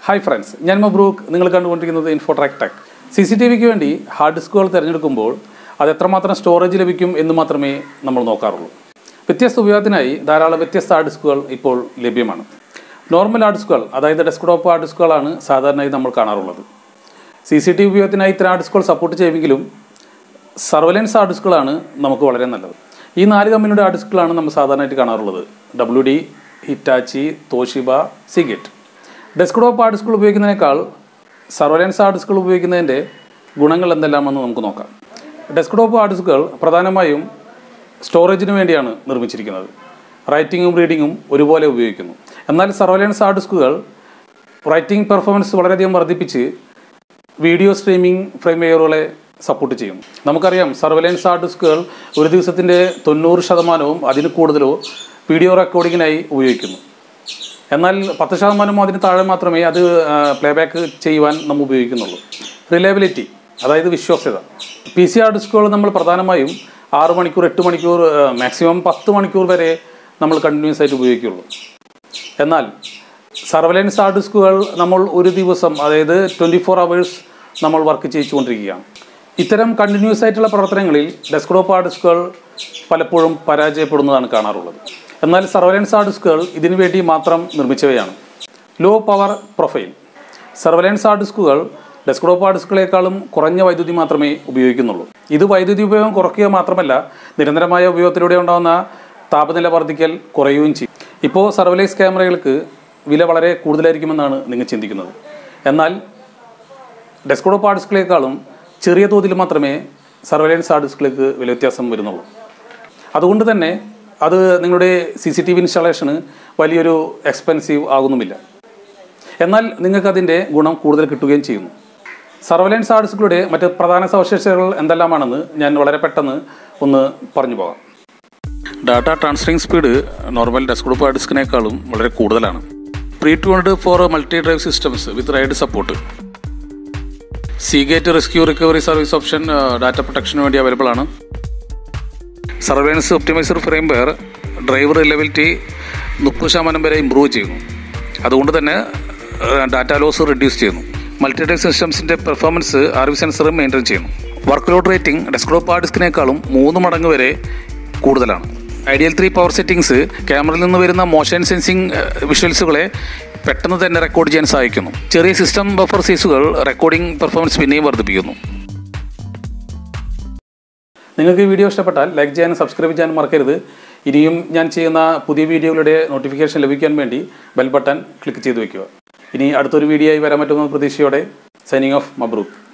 hi friends ഞാൻ മബ്രൂക്ക് നിങ്ങൾ കണ്ടുകൊണ്ടിരിക്കുന്നത് Infotrack tech C C T V വേണ്ടി ഹാർഡ് ഡിസ്കുകൾ തിരഞ്ഞെടുക്കുമ്പോൾ അത് എത്രമാത്രം സ്റ്റോറേജ് ലഭിക്കും എന്ന് മാത്രമേ നമ്മൾ നോക്കാറുള്ളൂ വ്യത്യസ്ത ഉപയോഗത്തിനായി ധാരാളം വ്യത്യസ്ത ഹാർഡ് ഡിസ്കുകൾ ഇപ്പോൾ ലഭ്യമാണ് നോർമൽ ഹാർഡ് ഡിസ്കുകൾ അതായത് ഡെസ്ക്ടോപ്പ് ഹാർഡ് ഡിസ്കുകളാണ് സാധാരണയായി നമ്മൾ കാണാറുള്ളത് സി സി ടി വി ഉപയോഗത്തിനായി ഇത്തരം ഹാർഡ് ഡിസ്കുകൾ സപ്പോർട്ട് ചെയ്യുമെങ്കിലും സർവലൻസ് ഹാർഡ് ഡിസ്കുകളാണ് നമുക്ക് വളരെ നല്ലത് ഈ നാല് കമ്പനിയുടെ ഹാർഡ് ഡിസ്കുകളാണ് നമ്മൾ സാധാരണയായിട്ട് കാണാറുള്ളത് W D Hitachi Toshiba Seagate desktop hard ഡിസ്കുകൾ ഉപയോഗിക്കുന്നതിനേക്കാൾ സർവലൻസ് ഹാർഡ് ഡിസ്കുകൾ ഉപയോഗിക്കുന്നതിൻ്റെ ഗുണങ്ങൾ എന്തെല്ലാമെന്ന് നമുക്ക് നോക്കാം ഡെസ്ക്ടോപ്പ് ഹാർഡ് ഡിസ്കുകൾ പ്രധാനമായും സ്റ്റോറേജിന് വേണ്ടിയാണ് നിർമ്മിച്ചിരിക്കുന്നത് റൈറ്റിങ്ങും റീഡിങ്ങും ഒരുപോലെ ഉപയോഗിക്കുന്നു എന്നാൽ സർവലൻസ് ഹാർഡ് ഡിസ്കുകൾ റൈറ്റിംഗ് പെർഫോമൻസ് വളരെയധികം വർദ്ധിപ്പിച്ച് വീഡിയോ സ്ട്രീമിംഗ് ഫ്രെയിംവെയറുകളെ സപ്പോർട്ട് ചെയ്യും നമുക്കറിയാം സർവലൻസ് ഹാർഡ് ഡിസ്കുകൾ ഒരു ദിവസത്തിൻ്റെ തൊണ്ണൂറ് ശതമാനവും അതിന് കൂടുതലോ വീഡിയോ റെക്കോർഡിങ്ങിനായി ഉപയോഗിക്കുന്നു എന്നാൽ പത്ത് ശതമാനമോ അതിന് താഴെ മാത്രമേ അത് പ്ലേബാക്ക് ചെയ്യുവാൻ നമ്മൾ ഉപയോഗിക്കുന്നുള്ളൂ റിലയബിലിറ്റി അതായത് വിശ്വാസ്യത പി സി ആർ ഡിസ്കുകൾ നമ്മൾ പ്രധാനമായും ആറ് മണിക്കൂർ എട്ട് മണിക്കൂർ മാക്സിമം പത്ത് മണിക്കൂർ വരെ നമ്മൾ കണ്ടിന്യൂസ് ആയിട്ട് ഉപയോഗിക്കുള്ളൂ എന്നാൽ സർവലൻസ് ഹാർഡ് ഡിസ്കുകൾ നമ്മൾ ഒരു ദിവസം അതായത് ട്വൻറ്റി ഫോർ അവേഴ്സ് നമ്മൾ വർക്ക് ചെയ്യിച്ചുകൊണ്ടിരിക്കുകയാണ് ഇത്തരം കണ്ടിന്യൂസ് ആയിട്ടുള്ള പ്രവർത്തനങ്ങളിൽ ഡെസ്ക്ടോപ്പ് ഹാർഡ് ഡിസ്കുകൾ പലപ്പോഴും പരാജയപ്പെടുന്നതാണ് കാണാറുള്ളത് എന്നാൽ സർവലൻസ് ഹാർഡ് ഡിസ്കുകൾ ഇതിനു വേണ്ടി മാത്രം നിർമ്മിച്ചവയാണ് low power profile surveillance hard ഡിസ്കുകൾ ഡെസ്ക്ടോപ്പ് ഹാർഡ് ഡിസ്കുകളേക്കാളും കുറഞ്ഞ വൈദ്യുതി മാത്രമേ ഉപയോഗിക്കുന്നുള്ളൂ ഇത് വൈദ്യുതി ഉപയോഗം കുറയ്ക്കുക മാത്രമല്ല നിരന്തരമായ ഉപയോഗത്തിലൂടെ ഉണ്ടാകുന്ന താപനില വർദ്ധിക്കൽ കുറയുകയും ചെയ്യും ഇപ്പോൾ സർവലൈസ് ക്യാമറകൾക്ക് വില വളരെ കൂടുതലായിരിക്കുമെന്നാണ് നിങ്ങൾ ചിന്തിക്കുന്നത് എന്നാൽ ഡെസ്ക്ടോപ്പ് ഹാർഡ് ഡിസ്കിലേക്കാളും ചെറിയ തോതിൽ മാത്രമേ സർവൈലൻസ് ഹാർഡ് ഡിസ്കിലേക്ക് വില വ്യത്യാസം വരുന്നുള്ളൂ അതുകൊണ്ട് തന്നെ അത് നിങ്ങളുടെ സി സി ടി വി ഇൻസ്റ്റാളേഷന് വലിയൊരു എക്സ്പെൻസീവ് ആകുന്നുമില്ല എന്നാൽ നിങ്ങൾക്ക് അതിൻ്റെ ഗുണം കൂടുതൽ കിട്ടുകയും ചെയ്യുന്നു സർവൈലൻസ് ഹാർഡ് ഡിസ്കുകളുടെ മറ്റ് പ്രധാന സവിശേഷതകൾ എന്തെല്ലാമാണെന്ന് ഞാൻ വളരെ പെട്ടെന്ന് ഒന്ന് പറഞ്ഞു പോകാം data transferring speed normal desktop hard ഡിസ്കിനേക്കാളും വളരെ കൂടുതലാണ് pre tuned for multi drive systems with raid support Seagate rescue recovery service option data പ്രൊട്ടക്ഷന് വേണ്ടി അവൈലബിൾ ആണ് surveillance optimizer firmware driver reliability മുപ്പത് ശതമാനം വരെ ഇമ്പ്രൂവ് ചെയ്യുന്നു അതുകൊണ്ട് തന്നെ ഡാറ്റ ലോസ് റിഡ്യൂസ് ചെയ്യുന്നു മൾട്ടി ഡ്രൈവ് സിസ്റ്റംസിൻ്റെ പെർഫോമൻസ് ആർ വി സെൻസറും മെയിൻറ്റെയിൻ ചെയ്യുന്നു work load rating desktop hard ഡിസ്കിനേക്കാളും മൂന്ന് മടങ്ങ് വരെ കൂടുതലാണ് ഐഡിയൽ ത്രീ പവർ സെറ്റിംഗ്സ് ക്യാമറയിൽ നിന്ന് വരുന്ന മോഷൻ സെൻസിങ് വിഷ്വൽസുകളെ പെട്ടെന്ന് തന്നെ റെക്കോർഡ് ചെയ്യാൻ സഹായിക്കുന്നു ചെറിയ സിസ്റ്റം ബഫർ സൈസുകൾ റെക്കോർഡിംഗ് പെർഫോമൻസ് പിന്നെയും വർദ്ധിപ്പിക്കുന്നു നിങ്ങൾക്ക് ഈ വീഡിയോ ഇഷ്ടപ്പെട്ടാൽ ലൈക്ക് ചെയ്യാനും സബ്സ്ക്രൈബ് ചെയ്യാനും മറക്കരുത് ഇനിയും ഞാൻ ചെയ്യുന്ന പുതിയ വീഡിയോകളുടെ നോട്ടിഫിക്കേഷൻ ലഭിക്കാൻ വേണ്ടി ബെൽ ബട്ടൺ ക്ലിക്ക് ചെയ്ത് വെക്കുക ഇനി അടുത്തൊരു വീഡിയോ ആയി വരാൻ പറ്റുന്ന പ്രതീക്ഷയോടെ സൈനിങ് ഓഫ് മബ്രൂക്ക്